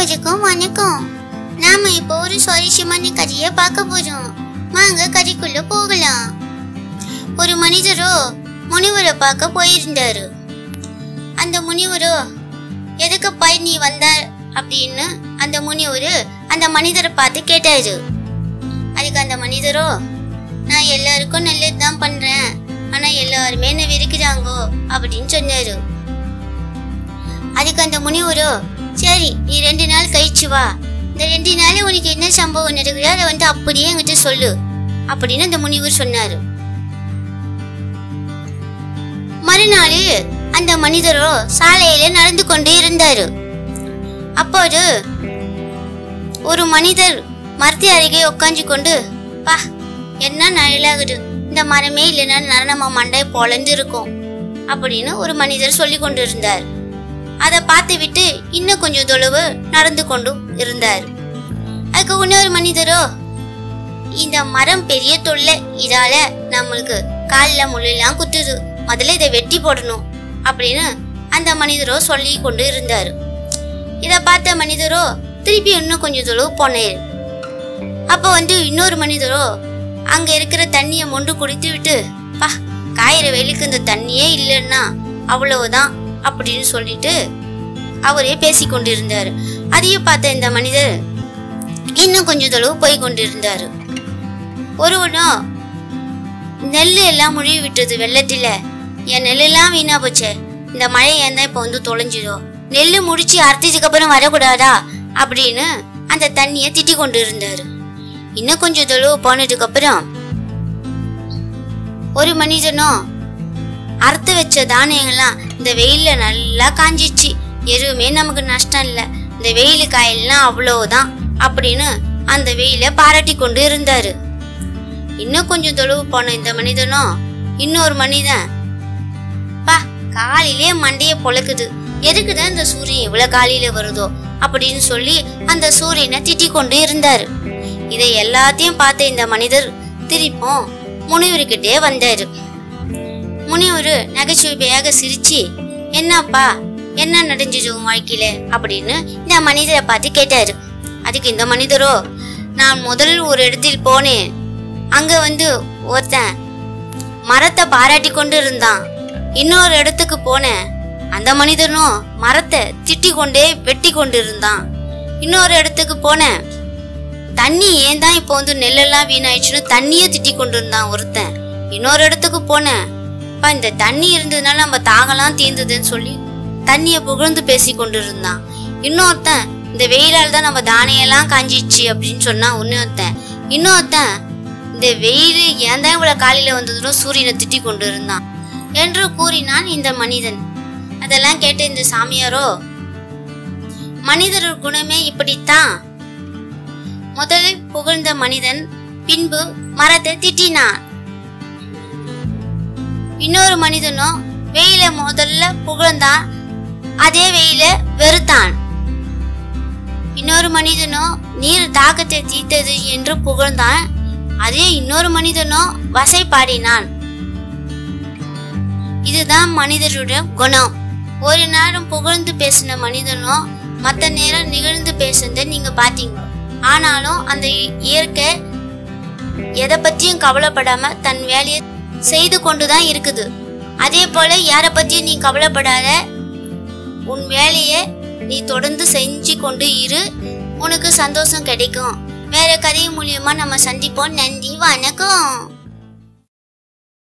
அனைவருக்கும் வணக்கம் நாம இப்போ ஒரு சுவாரஸ்யமான கதையை பார்க்க போறோம் வாங்க கதைக்குள்ள போகலாம் ஒரு மனிதரோ முனிவரை பார்க்க போயிருந்தாரு அந்த முனிவரோ எதுக்கு நீ வந்த அப்படின்னு அந்த முனிவர் அந்த மனிதரை பார்த்து கேட்டாரு அதுக்கு அந்த மனிதரோ நான் எல்லாருக்கும் நல்லது தான் பண்றேன் ஆனா எல்லாருமே என்ன வெறுக்கிறாங்கோ அப்படின்னு சொன்னாரு அதுக்கு அந்த முனிவரோ சரி நீ ரெண்டு நாள் கழிச்சு வா இந்த ரெண்டு நாள் உனக்கு என்ன சம்பவம் நடக்குதோ அதை வந்து அப்படியே என்கிட்ட சொல்லு அப்படின்னு அந்த முனிவர் சொன்னாரு மறுநாள் அந்த மனிதரோ சாலையில நடந்து கொண்டு இருந்தாரு அப்போது ஒரு மனிதர் மரத்தி அருகே உட்காந்து கொண்டு பா என்ன நிழலாகுது இந்த மரமே இல்லைன்னா நரணமா மண்டை பொழந்து இருக்கும் அப்படின்னு ஒரு மனிதர் சொல்லி கொண்டு இருந்தார் அதை பார்த்து விட்டு இன்னும் கொஞ்சம் தொலைவு நடந்து கொண்டு இருந்தார் அதுக்கு இன்னொரு மனிதரோ இந்த மரம் பெரிய தொல்லை இதால நம்மளுக்கு காலில் முள்ளெல்லாம் குத்துது முதல்ல இதை வெட்டி போடணும் அப்படின்னு அந்த மனிதரோ சொல்லி கொண்டு இருந்தார் இதை பார்த்த மனிதரோ திருப்பி இன்னும் கொஞ்சம் தொலைவு போனார் அப்போ வந்து இன்னொரு மனிதரோ அங்க இருக்கிற தண்ணியை மொண்டு குடித்து விட்டு பா காயிற வெயிலுக்கு இந்த தண்ணியே இல்லைன்னா அவ்வளவுதான் அப்படின்னு சொல்லிட்டு அவரே பேசி கொண்டிருந்தாரு அதையும் பார்த்த இந்த மனிதர் இன்னும் கொஞ்சம் தொலைவு போய் கொண்டிருந்தாரு ஒருவனும் நெல் எல்லாம் முழுவி விட்டது வெள்ளத்தில என் நெல்லெல்லாம் வீணா போச்சே இந்த மழை ஏன் தான் இப்போ வந்து தொலைஞ்சிதோ நெல் முடிச்சு அறுத்ததுக்கு அப்புறம் வரக்கூடாதா அப்படின்னு அந்த தண்ணியை திட்டி கொண்டு இருந்தாரு இன்னும் கொஞ்சம் தொலைவு போனதுக்கு அப்புறம் ஒரு மனிதனும் அறுத்து வச்ச தானியங்கள்லாம் இந்த வெயில்ல நல்லா காஞ்சிச்சு எதுவுமே நமக்கு நஷ்டம் இல்லை இந்த வெயில் காயெல்லாம் அவ்வளவுதான் அப்படின்னு அந்த வெயில பாராட்டி கொண்டு இருந்தாரு இன்னும் கொஞ்சம் தொலைவு போன இந்த மனிதனும் இன்னொரு மனிதன் பா காலையிலே மண்டைய பொழக்குது எதுக்குதான் இந்த சூரியன் இவ்வளவு காலையில வருதோ அப்படின்னு சொல்லி அந்த சூரியனை திட்டிக் கொண்டு இருந்தாரு இதை எல்லாத்தையும் பார்த்த இந்த மனிதர் திருப்பும் முனிவர்கிட்டே வந்தாரு முனிவர் நகைச்சுவையாக சிரிச்சு என்னப்பா என்ன நடந்துச்சு உன் வாழ்க்கையில அப்படின்னு இந்த மனிதரை பார்த்து கேட்டாரு அதுக்கு இந்த மனிதரோ நான் முதல் ஒரு இடத்தில் போனேன் அங்க வந்து ஒருத்தன் மரத்தை பாராட்டி கொண்டு இருந்தான் இன்னொரு இடத்துக்கு போனேன் அந்த மனிதனும் மரத்தை திட்டி கொண்டே வெட்டி கொண்டு இருந்தான் இன்னொரு இடத்துக்கு போனேன் தண்ணி ஏன் தான் இப்போ வந்து நெல்லெல்லாம் வீணாயிடுச்சுன்னு தண்ணியை திட்டி கொண்டு இருந்தான் ஒருத்தன் இன்னொரு இடத்துக்கு போனேன் அப்பா இந்த தண்ணி இருந்ததுனால நம்ம தாகலாம் தீர்ந்ததுன்னு சொல்லி தண்ணியை புகழ்ந்து பேசி கொண்டு இருந்தான் இன்னொருத்தன் இந்த வெயிலால் தான் நம்ம தானியெல்லாம் காஞ்சிச்சு அப்படின்னு சொன்னான் இன்னொருத்தன் இன்னொருத்தன் இந்த வெயில் ஏன் தான் இவ்வளவு காலையில வந்ததுனோ சூரியனை திட்டி கொண்டு இருந்தான் என்று கூறினான் இந்த மனிதன் அதெல்லாம் கேட்ட இந்த சாமியாரோ மனிதர் குணமே இப்படித்தான் முதலில் புகழ்ந்த மனிதன் பின்பு மரத்தை திட்டினான் இன்னொரு மனிதனும் வெயில முதல்ல புகழ்ந்தான் அதே வெயில வெறுத்தான் இன்னொரு மனிதனும் நீர் தாகத்தை தீர்த்தது என்று புகழ்ந்தான் அதே இன்னொரு மனிதனும் வசை பாடினான் இதுதான் மனிதருடைய குணம் ஒரு நேரம் புகழ்ந்து பேசின மனிதனும் மற்ற நேரம் நிகழ்ந்து பேசுனதை நீங்க பாத்தீங்க ஆனாலும் அந்த இயற்கை எதை பத்தியும் கவலைப்படாம தன் வேலையை செய்து கொண்டுதான் இருக்குது அதே போல யாரை பத்தியும் நீ கவலைப்படாத உன் வேலையை நீ தொடர்ந்து செஞ்சு கொண்டு இரு உனக்கு சந்தோஷம் கிடைக்கும் வேற கதை மூலியமா நம்ம சந்திப்போம் நன்றி வணக்கம்